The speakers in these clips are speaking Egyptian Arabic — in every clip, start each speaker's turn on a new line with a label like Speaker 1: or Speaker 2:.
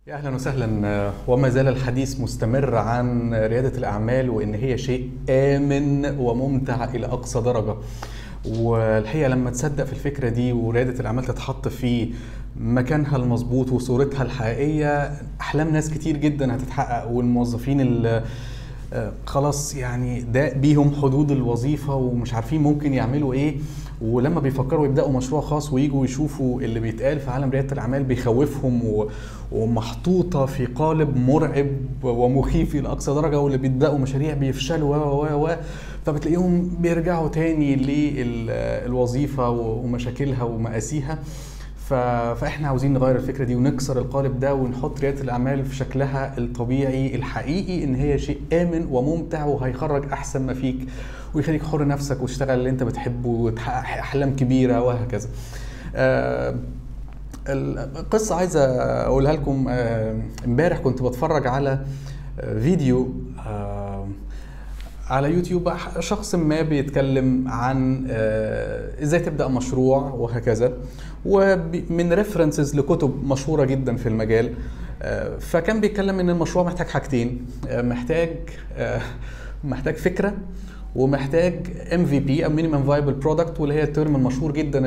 Speaker 1: يا اهلا وسهلا وما زال الحديث مستمر عن رياده الاعمال وان هي شيء امن وممتع الى اقصى درجه والحقيقه لما تصدق في الفكره دي ورياده الاعمال تتحط في مكانها المظبوط وصورتها الحقيقيه احلام ناس كتير جدا هتتحقق والموظفين اللي خلاص يعني ده بيهم حدود الوظيفه ومش عارفين ممكن يعملوا ايه ولما بيفكروا يبداوا مشروع خاص ويجوا يشوفوا اللي بيتقال في عالم رياده الاعمال بيخوفهم و... ومحطوطه في قالب مرعب ومخيف الى اقصى درجه واللي بيبداوا مشاريع بيفشلوا و و و فبتلاقيهم بيرجعوا تاني للوظيفه ومشاكلها ومآسيها فاحنا عاوزين نغير الفكره دي ونكسر القالب ده ونحط رياده الاعمال في شكلها الطبيعي الحقيقي ان هي شيء امن وممتع وهيخرج احسن ما فيك ويخليك حر نفسك وتشتغل اللي انت بتحبه وتحقق احلام كبيره وهكذا. آه القصه عايزه اقولها لكم امبارح آه كنت بتفرج على فيديو آه على يوتيوب شخص ما بيتكلم عن ازاي تبدا مشروع وهكذا ومن ريفرنسز لكتب مشهوره جدا في المجال فكان بيتكلم ان المشروع محتاج حاجتين محتاج محتاج فكره ومحتاج ام في بي او مينيمم فايبل برودكت واللي هي الترم المشهور جدا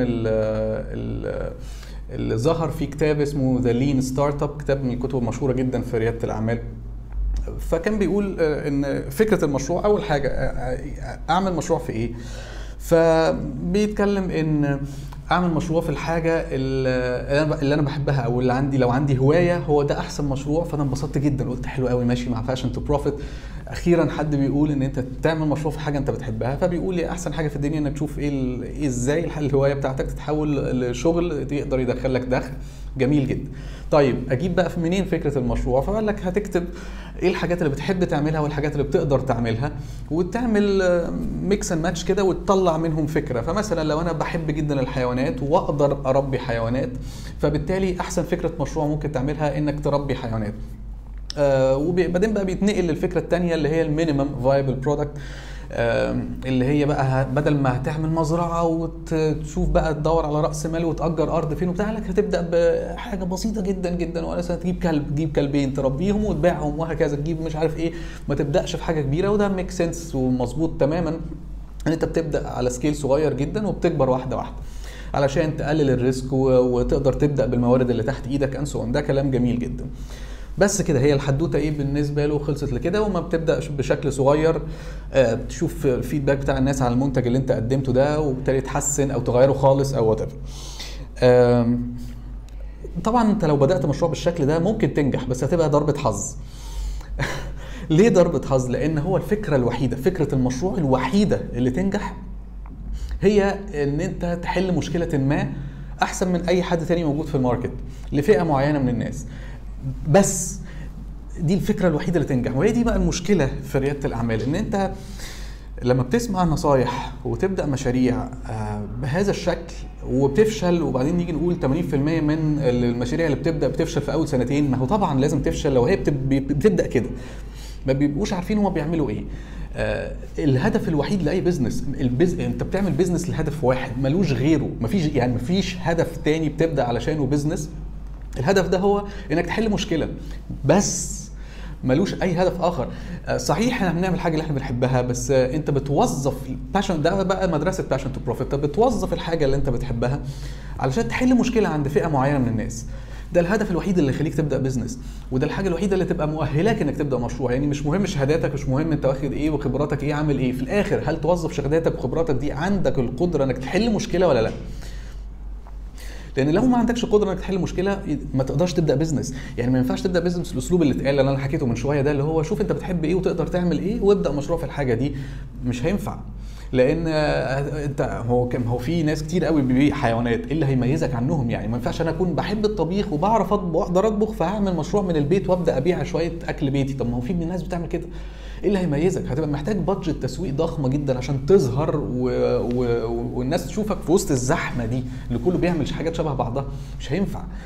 Speaker 1: اللي ظهر في كتاب اسمه ذا لين ستارت اب كتاب من الكتب المشهوره جدا في رياده الاعمال فكان بيقول ان فكره المشروع اول حاجه اعمل مشروع في ايه فبيتكلم ان اعمل مشروع في الحاجه اللي انا بحبها او اللي عندي لو عندي هوايه هو ده احسن مشروع فانا انبسطت جدا قلت حلو قوي ماشي مع فاشن تو بروفيت اخيرا حد بيقول ان انت تعمل مشروع في حاجه انت بتحبها فبيقول لي احسن حاجه في الدنيا انك تشوف ايه ازاي الهوايه بتاعتك تتحول لشغل يقدر يدخل لك دخل جميل جدا طيب اجيب بقى منين فكره المشروع فقال لك هتكتب ايه الحاجات اللي بتحب تعملها والحاجات اللي بتقدر تعملها وتعمل ميكس اند ماتش كده وتطلع منهم فكره فمثلا لو انا بحب جدا الحيوانات واقدر اربي حيوانات فبالتالي احسن فكره مشروع ممكن تعملها انك تربي حيوانات آه وبعدين بقى بيتنقل للفكره الثانيه اللي هي المينيمم فايبل برودكت اللي هي بقى بدل ما هتعمل مزرعه وتشوف بقى تدور على راس مال وتاجر ارض فين وبتاع لك هتبدا بحاجه بسيطه جدا جدا ولا تجيب كلب تجيب كلبين تربيهم وتبيعهم وهكذا تجيب مش عارف ايه ما تبداش في حاجه كبيره وده ميك سنس ومظبوط تماما ان انت بتبدا على سكيل صغير جدا وبتكبر واحده واحده علشان تقلل الريسك وتقدر تبدا بالموارد اللي تحت ايدك انسو ده كلام جميل جدا بس كده هي الحدوته ايه بالنسبه له خلصت لكده وما بتبدا بشكل صغير آه تشوف الفيدباك بتاع الناس على المنتج اللي انت قدمته ده وبالتالي تحسن او تغيره خالص او وات آه طبعا انت لو بدات مشروع بالشكل ده ممكن تنجح بس هتبقى ضربه حظ ليه ضربه حظ لان هو الفكره الوحيده فكره المشروع الوحيده اللي تنجح هي ان انت تحل مشكله ما احسن من اي حد تاني موجود في الماركت لفئه معينه من الناس بس دي الفكره الوحيده اللي تنجح وهي دي بقى المشكله في رياده الاعمال ان انت لما بتسمع نصايح وتبدا مشاريع بهذا الشكل وبتفشل وبعدين نيجي نقول 80% من المشاريع اللي بتبدا بتفشل في اول سنتين ما هو طبعا لازم تفشل لو هي بتبدا كده ما بيبقوش عارفين هما بيعملوا ايه آه الهدف الوحيد لاي بزنس البز... انت بتعمل بزنس لهدف واحد ملوش غيره مفيش يعني مفيش هدف تاني بتبدا علشانه بزنس الهدف ده هو انك تحل مشكله بس ملوش اي هدف اخر صحيح احنا بنعمل حاجه اللي احنا بنحبها بس انت بتوظف باشن ده بقى مدرسه باشن تو بروفيت انت بتوظف الحاجه اللي انت بتحبها علشان تحل مشكله عند فئه معينه من الناس ده الهدف الوحيد اللي يخليك تبدا بزنس وده الحاجه الوحيده اللي تبقى مؤهلاك انك تبدا مشروع يعني مش مهم شهاداتك مش مهم انت واخد ايه وخبراتك ايه عامل ايه في الاخر هل توظف شهاداتك وخبراتك دي عندك القدره انك تحل مشكله ولا لا لان لو ما عندكش قدره انك تحل مشكله ما تقدرش تبدا بزنس يعني ما ينفعش تبدا بزنس الاسلوب اللي اتقال اللي انا حكيته من شويه ده اللي هو شوف انت بتحب ايه وتقدر تعمل ايه وابدا مشروع في الحاجه دي مش هينفع لان انت هو كان هو في ناس كتير قوي بيبيع حيوانات ايه اللي هيميزك عنهم يعني ما ينفعش انا اكون بحب الطبيخ وبعرف اطبخ واقدر اطبخ فهعمل مشروع من البيت وابدا ابيع شويه اكل بيتي طب ما هو في من الناس بتعمل كده ايه اللي هيميزك هتبقى محتاج بادجت تسويق ضخمه جدا عشان تظهر و... و... والناس تشوفك في وسط الزحمه دي اللي كله بيعمل حاجات شبه بعضها مش هينفع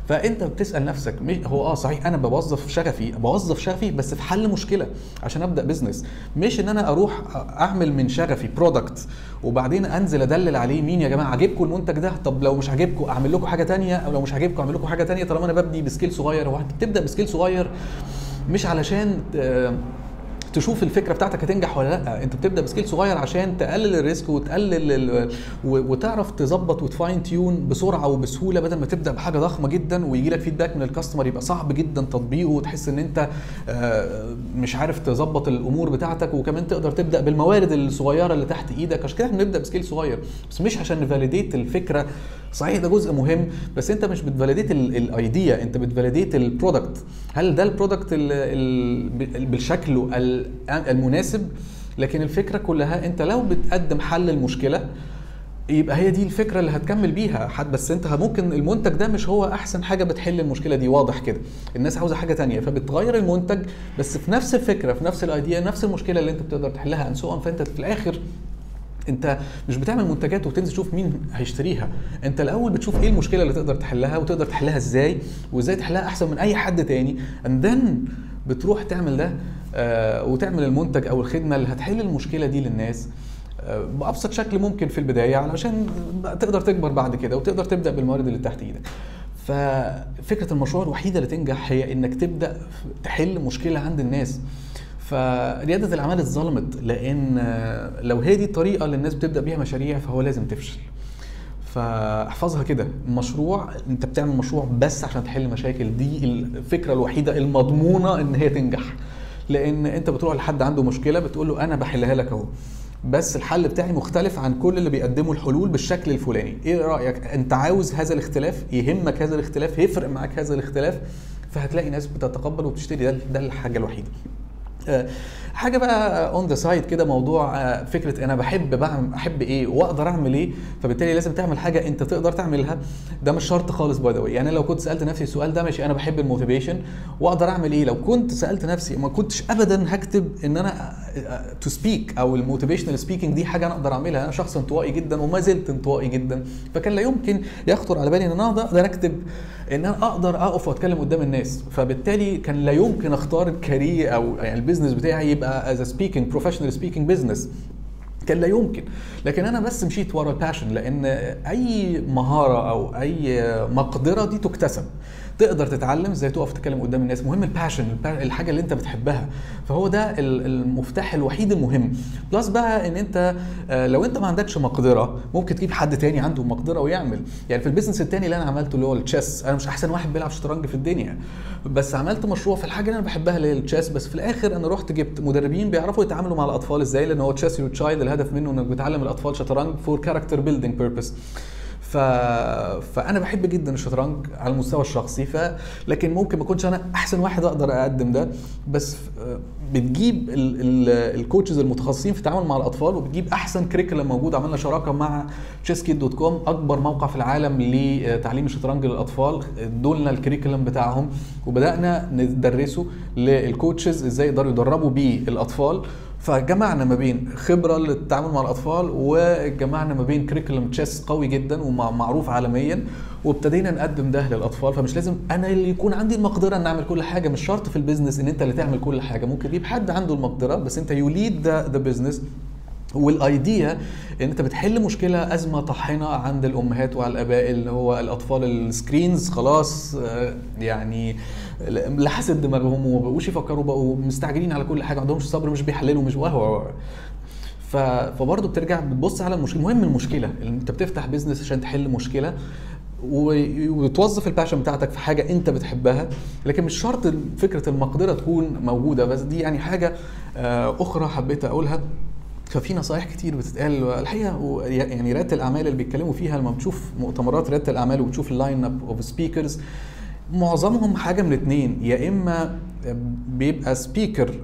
Speaker 1: فانت بتسال نفسك مش هو اه صحيح انا بوظف شغفي بوظف شغفي بس في حل مشكله عشان ابدا بزنس مش ان انا اروح اعمل من شغفي برودكت وبعدين انزل ادلل عليه مين يا جماعه عاجبكم المنتج ده طب لو مش عاجبكم اعمل لكم حاجه تانية او لو مش عاجبكم اعمل لكم حاجه تانية طالما انا ببني بسكيل صغير هو انت بتبدا بسكيل صغير مش علشان آه، تشوف الفكره بتاعتك هتنجح ولا لا انت بتبدا بسكيل صغير عشان تقلل الريسك وتقلل ال... و- وتعرف تظبط وتفاين تيون بسرعه وبسهوله بدل ما تبدا بحاجه ضخمه جدا ويجي لك فيدباك من الكاستمر يبقى صعب جدا تطبيقه وتحس ان انت آه، مش عارف تظبط الامور بتاعتك وكمان تقدر تبدا بالموارد الصغيره اللي تحت ايدك عشان كده احنا بنبدا بسكيل صغير بس مش عشان نفاليديت الفكره صحيح ده جزء مهم بس انت مش بتفاليديت الايديا انت بتفاليديت البرودكت هل ده البرودكت ال- ال- بالشكل ال- المناسب لكن الفكره كلها انت لو بتقدم حل المشكله يبقى هي دي الفكره اللي هتكمل بيها حد بس انت ممكن المنتج ده مش هو احسن حاجه بتحل المشكله دي واضح كده الناس عاوزه حاجه تانية فبتغير المنتج بس في نفس الفكره في نفس الايديا نفس المشكله اللي انت بتقدر تحلها ان سو فانت في الاخر انت مش بتعمل منتجات وتنزل تشوف مين هيشتريها انت الاول بتشوف ايه المشكله اللي تقدر تحلها وتقدر تحلها ازاي وازاي تحلها احسن من اي حد تاني and then بتروح تعمل ده آه وتعمل المنتج او الخدمه اللي هتحل المشكله دي للناس آه، بابسط شكل ممكن في البدايه علشان تقدر تكبر بعد كده وتقدر تبدا بالموارد اللي تحت ايدك ففكره المشروع الوحيده اللي تنجح هي انك تبدا تحل مشكله عند الناس فرياده الاعمال اتظلمت لان آه، لو هي دي الطريقه اللي الناس بتبدا بيها مشاريع فهو لازم تفشل فاحفظها كده مشروع انت بتعمل مشروع بس عشان تحل مشاكل دي الفكره الوحيده المضمونه ان هي تنجح لان انت بتروح لحد عنده مشكله بتقول له انا بحلها لك اهو بس الحل بتاعي مختلف عن كل اللي بيقدموا الحلول بالشكل الفلاني ايه رايك انت عاوز هذا الاختلاف يهمك هذا الاختلاف يفرق معاك هذا الاختلاف فهتلاقي ناس بتتقبل وبتشتري ده ده الحاجه الوحيده آه، حاجه بقى اون ذا سايد كده موضوع آه، فكره انا بحب بعمل احب ايه واقدر اعمل ايه فبالتالي لازم تعمل حاجه انت تقدر تعملها ده مش شرط خالص باي ذا يعني لو كنت سالت نفسي السؤال ده ماشي انا بحب الموتيفيشن واقدر اعمل ايه لو كنت سالت نفسي ما كنتش ابدا هكتب ان انا تو سبيك او الموتيفيشنال سبيكينج دي حاجه انا اقدر اعملها انا شخص انطوائي جدا وما زلت انطوائي جدا فكان لا يمكن يخطر على بالي ان انا اقدر اكتب ان انا اقدر اقف واتكلم قدام الناس فبالتالي كان لا يمكن اختار الكارير او يعني البيزنس بتاعي يبقى از سبيكينج بروفيشنال سبيكينج بزنس كان لا يمكن لكن انا بس مشيت ورا الباشن لان اي مهاره او اي مقدره دي تكتسب تقدر تتعلم ازاي تقف تتكلم قدام الناس مهم الباشن الحاجه اللي انت بتحبها فهو ده ال- المفتاح الوحيد المهم بلس بقى ان انت آه، لو انت ما عندكش مقدره ممكن تجيب حد تاني عنده مقدره ويعمل يعني في البيزنس التاني اللي انا عملته اللي هو التشيس انا مش احسن واحد بيلعب شطرنج في الدنيا بس عملت مشروع في الحاجه اللي انا بحبها اللي هي التشيس بس في الاخر انا رحت جبت مدربين بيعرفوا يتعاملوا مع الاطفال ازاي لان هو تشيس يور تشايلد الهدف منه انك بتعلم الاطفال شطرنج فور كاركتر بيلدينج بيربز ف... فانا بحب جدا الشطرنج على المستوى الشخصي ف لكن ممكن ما اكونش انا احسن واحد اقدر اقدم ده بس آه، بتجيب ال... ال... الكوتشز المتخصصين في التعامل مع الاطفال وبتجيب احسن كريكولم موجود عملنا شراكه مع تشيسكيت دوت كوم اكبر موقع في العالم لتعليم الشطرنج للاطفال ادولنا الكريكولم بتاعهم وبدانا ندرسه للكوتشز ازاي يقدروا يدربوا بيه الاطفال فجمعنا ما بين خبره للتعامل مع الاطفال وجمعنا ما بين كريكولم تشيس قوي جدا ومعروف عالميا وابتدينا نقدم ده للاطفال فمش لازم انا اللي يكون عندي المقدره ان اعمل كل حاجه مش شرط في البيزنس ان انت اللي تعمل كل حاجه ممكن تجيب حد عنده المقدره بس انت يو ليد ذا بزنس والايديا ان انت بتحل مشكله ازمه طاحنه عند الامهات وعلى الاباء اللي هو الاطفال السكرينز خلاص آه، يعني لحست دماغهم وما بقوش يفكروا بقوا مستعجلين على كل حاجه ما عندهمش صبر مش بيحللوا مش وهو ف... فبرضه بترجع بتبص على المشكله مهم المشكله انت بتفتح بيزنس عشان تحل مشكله و- وتوظف الباشن بتاعتك في حاجه انت بتحبها لكن مش شرط فكره المقدره تكون موجوده بس دي يعني حاجه آه، اخرى حبيت اقولها ففي نصايح كتير بتتقال الحقيقه و- يعني رياده الاعمال اللي بيتكلموا فيها لما بتشوف مؤتمرات رياده الاعمال وبتشوف اللاين اب اوف سبيكرز معظمهم حاجه من اتنين يا اما بيبقى سبيكر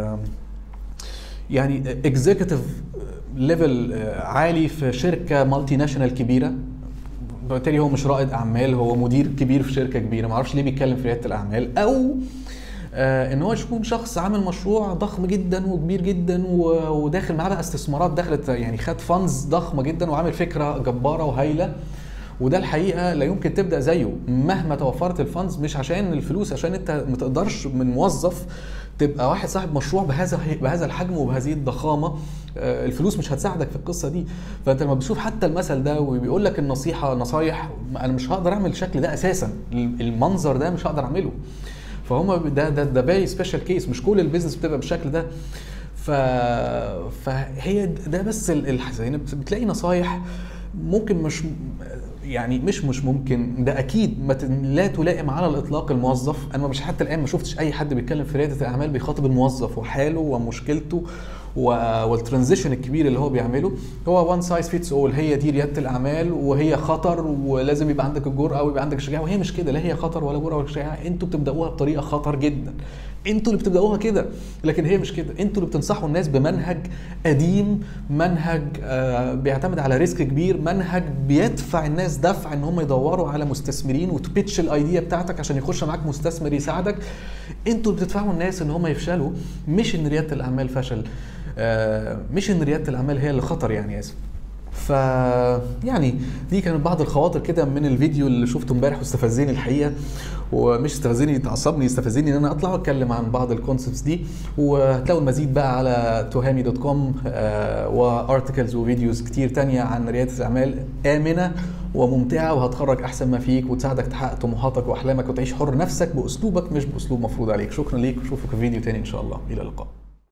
Speaker 1: يعني اكزيكتيف ليفل عالي في شركه مالتي ناشونال كبيره بالتالي هو مش رائد اعمال هو مدير كبير في شركه كبيره معرفش ليه بيتكلم في رياده الاعمال او آه ان هو يكون شخص عامل مشروع ضخم جدا وكبير جدا و- وداخل معاه بقى استثمارات دخلت يعني خد فانز ضخمه جدا وعامل فكره جباره وهايله وده الحقيقه لا يمكن تبدا زيه مهما توفرت الفاندز مش عشان الفلوس عشان انت ما تقدرش من موظف تبقى واحد صاحب مشروع بهذا بهذا الحجم وبهذه الضخامه آه، الفلوس مش هتساعدك في القصه دي فانت لما بتشوف حتى المثل ده وبيقول لك النصيحه نصايح انا مش هقدر اعمل الشكل ده اساسا المنظر ده مش هقدر اعمله فهم ده ده ده فيري سبيشال كيس مش كل البيزنس بتبقى بالشكل ده ف... فهي ده بس الحزينه بتلاقي نصايح ممكن مش يعني مش مش ممكن ده اكيد ما لا تلائم على الاطلاق الموظف انا مش حتى الان ما شفتش اي حد بيتكلم في رياده الاعمال بيخاطب الموظف وحاله ومشكلته والترانزيشن الكبير اللي هو بيعمله هو وان سايز فيتس اول هي دي رياده الاعمال وهي خطر ولازم يبقى عندك الجرأه ويبقى عندك الشجاعه وهي مش كده لا هي خطر ولا جرأه ولا شجاعه انتوا بتبداوها بطريقه خطر جدا انتوا اللي بتبداوها كده لكن هي مش كده انتوا اللي بتنصحوا الناس بمنهج قديم منهج آه بيعتمد على ريسك كبير منهج بيدفع الناس دفع ان هم يدوروا على مستثمرين وتبيتش الايديا بتاعتك عشان يخش معاك مستثمر يساعدك انتوا اللي بتدفعوا الناس ان هم يفشلوا مش ان رياده الاعمال فشل آه مش ان رياده الاعمال هي اللي خطر يعني اسف ف يعني دي كانت بعض الخواطر كده من الفيديو اللي شفته امبارح واستفزني الحقيقه ومش استفزني تعصبني استفزني ان انا اطلع واتكلم عن بعض الكونسبتس دي وهتلاقوا المزيد بقى على توهامي دوت كوم وارتكلز وفيديوز كتير تانية عن رياده الاعمال امنه وممتعه وهتخرج احسن ما فيك وتساعدك تحقق طموحاتك واحلامك وتعيش حر نفسك باسلوبك مش باسلوب مفروض عليك شكرا ليك واشوفك في فيديو تاني ان شاء الله الى اللقاء